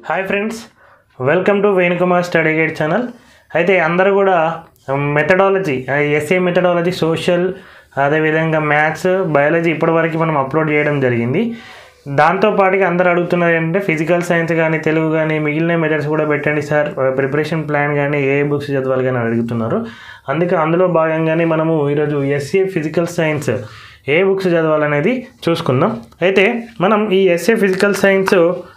hi friends welcome to Venukumar study guide channel అయితే అందరూ కూడా మెథడాలజీ ఎస్ఏ మెథడాలజీ సోషల్ అదేవిధంగా మ్యాథ్స్ బయాలజీ ఇప్పటివరకు మనం అప్లోడ్ చేయడం జరిగింది దాంతో పాటుగా అందరూ అడుగుతున్నారు ఏంటంటే ఫిజికల్ సైన్స్ కానీ తెలుగు కానీ మిగిలిన మెథడ్స్ కూడా పెట్టండి సార్ ప్రిపరేషన్ ప్లాన్ కానీ ఏ బుక్స్ చదవాలి కానీ అడుగుతున్నారు అందుకే అందులో భాగంగానే మనము ఈరోజు ఎస్ఏ ఫిజికల్ సైన్స్ ఏ బుక్స్ చదవాలనేది చూసుకుందాం అయితే మనం ఈ ఎస్ఏ ఫిజికల్ సైన్స్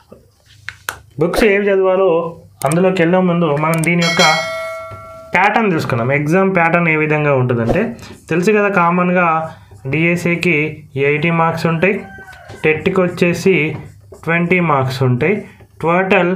బుక్స్ ఏవి చదవాలో అందులోకి వెళ్ళే ముందు మనం దీని యొక్క ప్యాటర్న్ తెలుసుకుందాం ఎగ్జామ్ ప్యాటర్న్ ఏ విధంగా ఉంటుందంటే తెలుసు కదా కామన్గా డిఎస్ఏకి ఎయిటీ మార్క్స్ ఉంటాయి టెట్కి వచ్చేసి ట్వంటీ మార్క్స్ ఉంటాయి total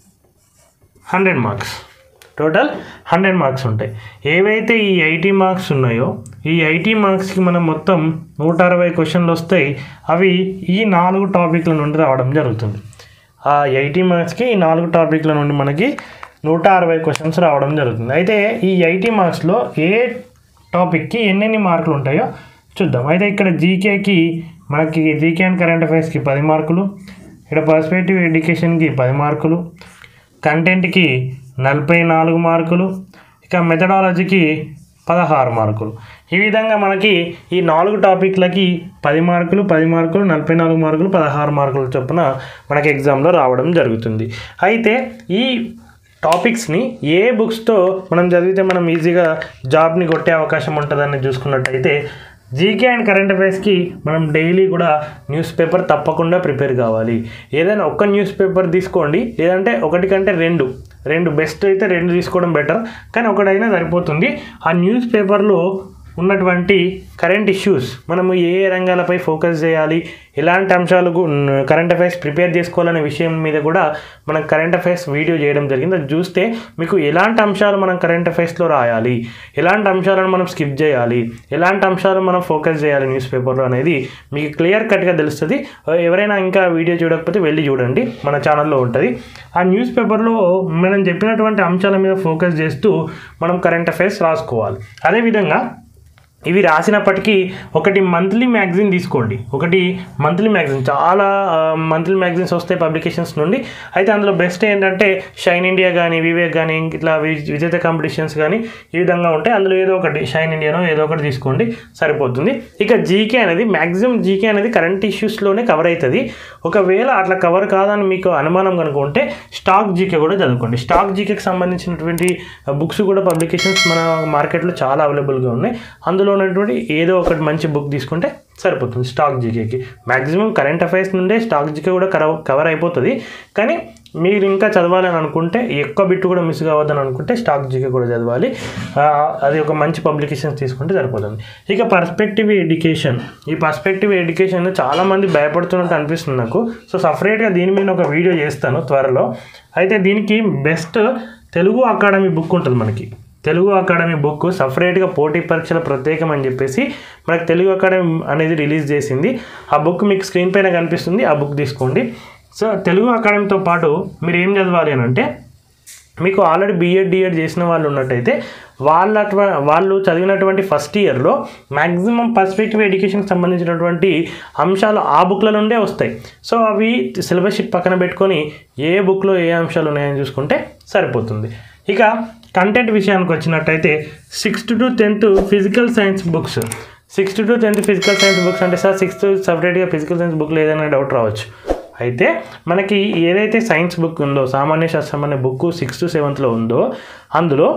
hundred marks total hundred marks ఉంటాయి ఏవైతే ఈ ఎయిటీ మార్క్స్ ఉన్నాయో ఈ ఎయిటీ మార్క్స్కి మనం మొత్తం నూట అరవై క్వశ్చన్లు వస్తాయి అవి ఈ నాలుగు టాపిక్ల నుండి రావడం జరుగుతుంది ఆ ఎయిటీ మార్క్స్కి ఈ నాలుగు టాపిక్ల నుండి మనకి నూట అరవై క్వశ్చన్స్ రావడం జరుగుతుంది అయితే ఈ ఎయిటీ మార్క్స్లో ఏ టాపిక్కి ఎన్నెన్ని మార్కులు ఉంటాయో చూద్దాం అయితే ఇక్కడ జీకేకి మనకి జీకే అండ్ కరెంట్ అఫైర్స్కి పది మార్కులు ఇక్కడ పర్స్పెక్టివ్ ఎడ్యుకేషన్కి పది మార్కులు కంటెంట్కి నలభై నాలుగు మార్కులు ఇక మెథడాలజీకి పదహారు మార్కులు ఈ విధంగా మనకి ఈ నాలుగు టాపిక్లకి పది మార్కులు పది మార్కులు నలభై నాలుగు మార్కులు పదహారు మార్కుల చొప్పున మనకి ఎగ్జామ్లో రావడం జరుగుతుంది అయితే ఈ టాపిక్స్ని ఏ బుక్స్తో మనం చదివితే మనం ఈజీగా జాబ్ని కొట్టే అవకాశం ఉంటుందని చూసుకున్నట్టయితే జీకే అండ్ కరెంట్ అఫైర్స్కి మనం డైలీ కూడా న్యూస్ పేపర్ తప్పకుండా ప్రిపేర్ కావాలి ఏదైనా ఒక్క న్యూస్ పేపర్ తీసుకోండి లేదంటే ఒకటి కంటే రెండు రెండు బెస్ట్ అయితే రెండు తీసుకోవడం బెటర్ కానీ ఒకటైనా సరిపోతుంది ఆ న్యూస్ పేపర్లో ఉన్నటువంటి కరెంట్ ఇష్యూస్ మనము ఏ ఏ రంగాలపై ఫోకస్ చేయాలి ఎలాంటి అంశాలకు కరెంట్ అఫైర్స్ ప్రిపేర్ చేసుకోవాలనే విషయం మీద కూడా మనం కరెంట్ అఫైర్స్ వీడియో చేయడం జరిగింది అది చూస్తే మీకు ఎలాంటి అంశాలు మనం కరెంట్ అఫైర్స్లో రాయాలి ఎలాంటి అంశాలను మనం స్కిప్ చేయాలి ఎలాంటి అంశాలు మనం ఫోకస్ చేయాలి న్యూస్ పేపర్లో అనేది మీకు క్లియర్ కట్గా తెలుస్తుంది ఎవరైనా ఇంకా వీడియో చూడకపోతే వెళ్ళి చూడండి మన ఛానల్లో ఉంటుంది ఆ న్యూస్ పేపర్లో మనం చెప్పినటువంటి అంశాల మీద ఫోకస్ చేస్తూ మనం కరెంట్ అఫైర్స్ రాసుకోవాలి అదేవిధంగా ఇవి రాసినప్పటికీ ఒకటి మంత్లీ మ్యాగజైన్ తీసుకోండి ఒకటి మంత్లీ మ్యాగజైన్ చాలా మంత్లీ మ్యాగజైన్స్ వస్తాయి పబ్లికేషన్స్ నుండి అయితే అందులో బెస్ట్ ఏంటంటే షైన్ ఇండియా కానీ వివేక్ కానీ ఇట్లా వి- విజేత కాంపిటీషన్స్ కానీ ఈ విధంగా ఉంటాయి అందులో ఏదో ఒకటి షైన్ ఇండియానో ఏదో ఒకటి తీసుకోండి సరిపోతుంది ఇక జీకే అనేది మ్యాక్సిమం జీకే అనేది కరెంట్ ఇష్యూస్లోనే కవర్ అవుతుంది ఒకవేళ అట్లా కవర్ కాదని మీకు అనుమానం కనుక ఉంటే స్టాక్ జీకే కూడా చదువుకోండి స్టాక్ జీకేకి సంబంధించినటువంటి బుక్స్ కూడా పబ్లికేషన్స్ మన మార్కెట్లో చాలా అవైలబుల్గా ఉన్నాయి అందులో ఉన్నటువంటి ఏదో ఒకటి మంచి బుక్ తీసుకుంటే సరిపోతుంది స్టాక్ జీకేకి మ్యాక్సిమం కరెంట్ అఫైర్స్ నుండే స్టాక్ జీకే కూడా కవర్ కవర్ అయిపోతుంది కానీ మీరు ఇంకా చదవాలని అనుకుంటే ఎక్కువ బిట్ కూడా మిస్ కావద్దని అనుకుంటే స్టాక్ జీకే కూడా చదవాలి ఆ, అది ఒక మంచి పబ్లికేషన్స్ తీసుకుంటే సరిపోతుంది ఇక పర్స్పెక్టివ్ ఎడ్యుకేషన్ ఈ పర్స్పెక్టివ్ ఎడ్యుకేషన్ చాలామంది భయపడుతున్నట్టు అనిపిస్తుంది నాకు సో సపరేట్గా దీని మీద ఒక వీడియో చేస్తాను త్వరలో అయితే దీనికి బెస్ట్ తెలుగు అకాడమీ బుక్ ఉంటుంది మనకి తెలుగు అకాడమీ బుక్ సపరేట్గా పోటీ పరీక్షల ప్రత్యేకం అని చెప్పేసి మనకు తెలుగు అకాడమీ అనేది రిలీజ్ చేసింది ఆ బుక్ మీకు స్క్రీన్ పైన కనిపిస్తుంది ఆ బుక్ తీసుకోండి సో తెలుగు అకాడమీతో పాటు మీరు ఏం చదవాలి అని అంటే మీకు ఆల్రెడీ బీఎడ్ డిఎడ్ చేసిన వాళ్ళు ఉన్నట్టయితే వాళ్ళ అట్వ- వాళ్ళు చదివినటువంటి ఫస్ట్ ఇయర్లో మ్యాక్సిమం పర్స్పెక్టివ్ ఎడ్యుకేషన్కి సంబంధించినటువంటి అంశాలు ఆ బుక్ల నుండే వస్తాయి సో అవి సిలబస్ షీట్ పక్కన పెట్టుకొని ఏ బుక్లో ఏ అంశాలు ఉన్నాయని చూసుకుంటే సరిపోతుంది ఇక కంటెంట్ విషయానికి వచ్చినట్టయితే sixth to tenth physical science books sixth to tenth physical science books అంటే సార్ సిక్స్త్ సపరేట్గా ఫిజికల్ సైన్స్ బుక్లో ఏదైనా డౌట్ రావచ్చు అయితే మనకి ఏదైతే సైన్స్ బుక్ ఉందో సామాన్య శాస్త్రం అనే బుక్ సిక్స్త్ సెవెంత్లో ఉందో అందులో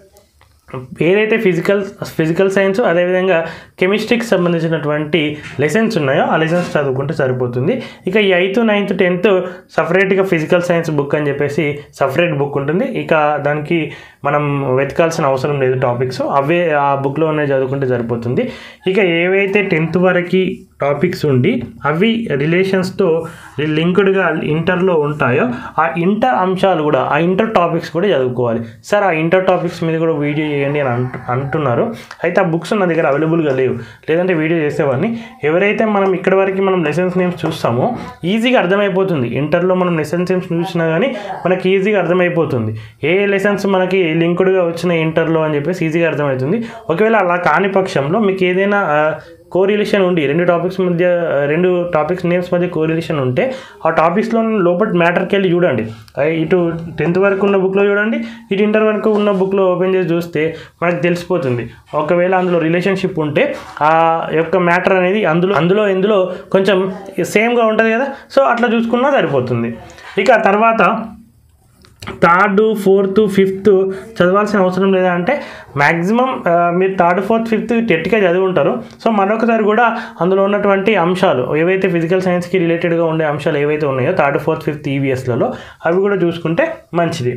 ఏదైతే ఫిజికల్ ఫిజికల్ సైన్స్ అదేవిధంగా కెమిస్ట్రీకి సంబంధించినటువంటి లెసన్స్ ఉన్నాయో ఆ లెసన్స్ చదువుకుంటే సరిపోతుంది ఇక ఈ ఎయిత్ నైన్త్ టెన్త్ సపరేట్గా ఫిజికల్ సైన్స్ బుక్ అని చెప్పేసి సపరేట్ బుక్ ఉంటుంది ఇక దానికి మనం వెతకాల్సిన అవసరం లేదు టాపిక్స్ అవే ఆ బుక్లో ఉన్నాయి చదువుకుంటే సరిపోతుంది ఇక ఏవైతే టెన్త్ వరకు టాపిక్స్ ఉండి అవి రిలేషన్స్తో లింక్డ్గా ఇంటర్లో ఉంటాయో ఆ ఇంటర్ అంశాలు కూడా ఆ ఇంటర్ టాపిక్స్ కూడా చదువుకోవాలి సార్ ఆ ఇంటర్ టాపిక్స్ మీద కూడా వీడియో చేయండి అని అంటు అంటున్నారు అయితే ఆ బుక్స్ నా దగ్గర అవైలబుల్గా లేవు లేదంటే వీడియో చేసేవాడిని ఎవరైతే మనం ఇక్కడ వరకు మనం లెసన్స్ నేమ్స్ చూస్తామో ఈజీగా అర్థమైపోతుంది ఇంటర్లో మనం లెసన్స్ నేమ్స్ చూసినా కానీ మనకి ఈజీగా అర్థమైపోతుంది ఏ లెసన్స్ మనకి లింక్డ్గా వచ్చిన ఇంటర్లో అని చెప్పేసి ఈజీగా అర్థమవుతుంది ఒకవేళ అలా కాని పక్షంలో మీకు ఏదైనా ఆ, కోరిలేషన్ ఉండి రెండు టాపిక్స్ మధ్య రెండు టాపిక్స్ నేమ్స్ మధ్య కోరిలేషన్ ఉంటే ఆ టాపిక్స్లో లోపల మ్యాటర్కి వెళ్ళి చూడండి ఆ ఇటు టెన్త్ వరకు ఉన్న బుక్లో చూడండి ఇటు ఇంటర్ వరకు ఉన్న బుక్లో ఓపెన్ చేసి చూస్తే మనకు తెలిసిపోతుంది ఒకవేళ అందులో రిలేషన్షిప్ ఉంటే ఆ యొక్క మ్యాటర్ అనేది అందులో అందులో ఇందులో కొంచెం సేమ్గా ఉంటుంది కదా సో అట్లా చూసుకున్నా సరిపోతుంది ఇక తర్వాత థర్డ్ ఫోర్త్ ఫిఫ్త్ చదవాల్సిన అవసరం లేదా అంటే మ్యాక్సిమం మీరు థర్డ్ ఫోర్త్ ఫిఫ్త్ టెట్గా చదివి ఉంటారు సో మరొకసారి కూడా అందులో ఉన్నటువంటి అంశాలు ఏవైతే ఫిజికల్ సైన్స్కి రిలేటెడ్గా ఉండే అంశాలు ఏవైతే ఉన్నాయో థర్డ్ ఫోర్త్ ఫిఫ్త్ ఈవీఎస్లలో అవి కూడా చూసుకుంటే మంచిది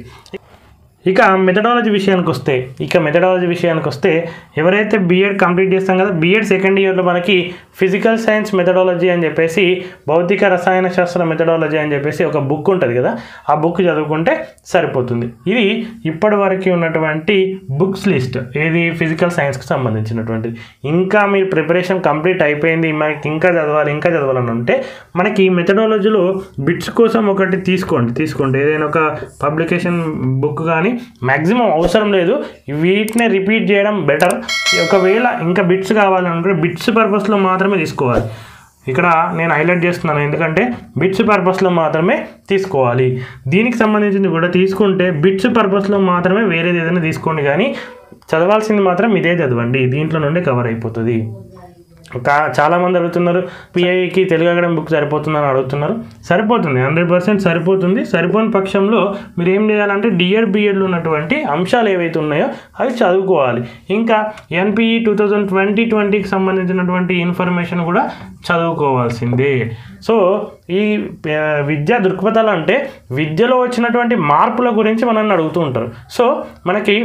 ఇక మెథడాలజీ విషయానికి వస్తే ఇక మెథడాలజీ విషయానికి వస్తే ఎవరైతే బీఎడ్ కంప్లీట్ చేస్తాం కదా బీఎడ్ సెకండ్ ఇయర్లో మనకి ఫిజికల్ సైన్స్ మెథడాలజీ అని చెప్పేసి భౌతిక రసాయన శాస్త్ర మెథడాలజీ అని చెప్పేసి ఒక బుక్ ఉంటుంది కదా ఆ బుక్ చదువుకుంటే సరిపోతుంది ఇది ఇప్పటి వరకు ఉన్నటువంటి బుక్స్ లిస్ట్ ఏది ఫిజికల్ సైన్స్కి సంబంధించినటువంటిది ఇంకా మీ ప్రిపరేషన్ కంప్లీట్ అయిపోయింది మనకి ఇంకా చదవాలి ఇంకా చదవాలని ఉంటే మనకి మెథడాలజీలో బిట్స్ కోసం ఒకటి తీసుకోండి తీసుకోండి ఏదైనా ఒక పబ్లికేషన్ బుక్ కానీ మ్యాక్సిమం అవసరం లేదు వీటినే రిపీట్ చేయడం బెటర్ ఒకవేళ ఇంకా బిట్స్ కావాలంటే బిట్స్ పర్పస్లో మాత్రమే తీసుకోవాలి ఇక్కడ నేను హైలైట్ చేస్తున్నాను ఎందుకంటే బిట్స్ పర్పస్లో మాత్రమే తీసుకోవాలి దీనికి సంబంధించింది కూడా తీసుకుంటే బిట్స్ పర్పస్లో మాత్రమే వేరేది ఏదైనా తీసుకోండి కానీ చదవాల్సింది మాత్రం ఇదే చదవండి దీంట్లో నుండి కవర్ అయిపోతుంది కా చాలామంది అడుగుతున్నారు పిఐకి తెలుగు అకాడమీ బుక్ సరిపోతుందని అడుగుతున్నారు సరిపోతుంది హండ్రెడ్ పర్సెంట్ సరిపోతుంది సరిపోని పక్షంలో మీరు ఏం చేయాలంటే డిఎడ్ బిఎడ్లో ఉన్నటువంటి అంశాలు ఏవైతే ఉన్నాయో అవి చదువుకోవాలి ఇంకా ఎన్పిఈ టూ థౌజండ్ ట్వంటీ ట్వంటీకి సంబంధించినటువంటి ఇన్ఫర్మేషన్ కూడా చదువుకోవాల్సిందే సో ఈ ఆ, విద్యా దృక్పథాలు అంటే విద్యలో వచ్చినటువంటి మార్పుల గురించి మనల్ని అడుగుతూ ఉంటారు సో మనకి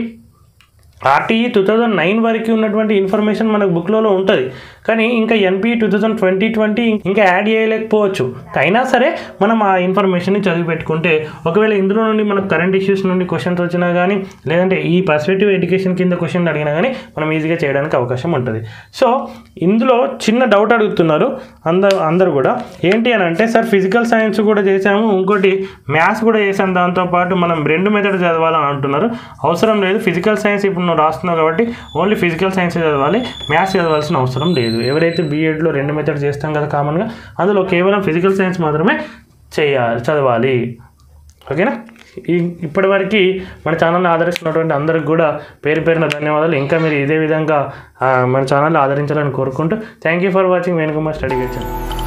ఆర్టీఈ టూ థౌజండ్ నైన్ వరకు ఉన్నటువంటి ఇన్ఫర్మేషన్ మనకు బుక్లలో ఉంటుంది కానీ ఇంకా NP two thousand twenty twenty ఇంకా యాడ్ చేయలేకపోవచ్చు అయినా సరే మనం ఆ ఇన్ఫర్మేషన్ని చదివి పెట్టుకుంటే ఒకవేళ ఇందులో నుండి మనకు కరెంట్ ఇష్యూస్ నుండి క్వశ్చన్స్ వచ్చినా కానీ లేదంటే ఈ పర్స్పెక్టివ్ ఎడ్యుకేషన్ కింద క్వశ్చన్ అడిగినా కానీ మనం ఈజీగా చేయడానికి అవకాశం ఉంటుంది సో ఇందులో చిన్న డౌట్ అడుగుతున్నారు అందరు అందరు కూడా ఏంటి అని అంటే సార్ ఫిజికల్ సైన్స్ కూడా చేసాము ఇంకోటి మ్యాథ్స్ కూడా చేసాం దాంతోపాటు మనం రెండు మెథడ్ చదవాలని అంటున్నారు అవసరం లేదు ఫిజికల్ సైన్స్ ఇప్పుడు నువ్వు రాస్తున్నావు కాబట్టి ఓన్లీ ఫిజికల్ సైన్స్ చదవాలి మ్యాథ్స్ చదవాల్సిన అవసరం లేదు ఎవరైతే బీఎడ్లో రెండు మెథడ్ చేస్తాం కదా కామన్గా అందులో కేవలం ఫిజికల్ సైన్స్ మాత్రమే చేయాలి చదవాలి ఓకేనా ఈ ఇప్పటివరకు మన ఛానల్ని ఆదరిస్తున్నటువంటి అందరికి కూడా పేరు పేరున ధన్యవాదాలు ఇంకా మీరు ఇదే విధంగా ఆ, మన ఛానల్ని ఆదరించాలని కోరుకుంటూ thank you for watching Venukumar study గెచ్చాను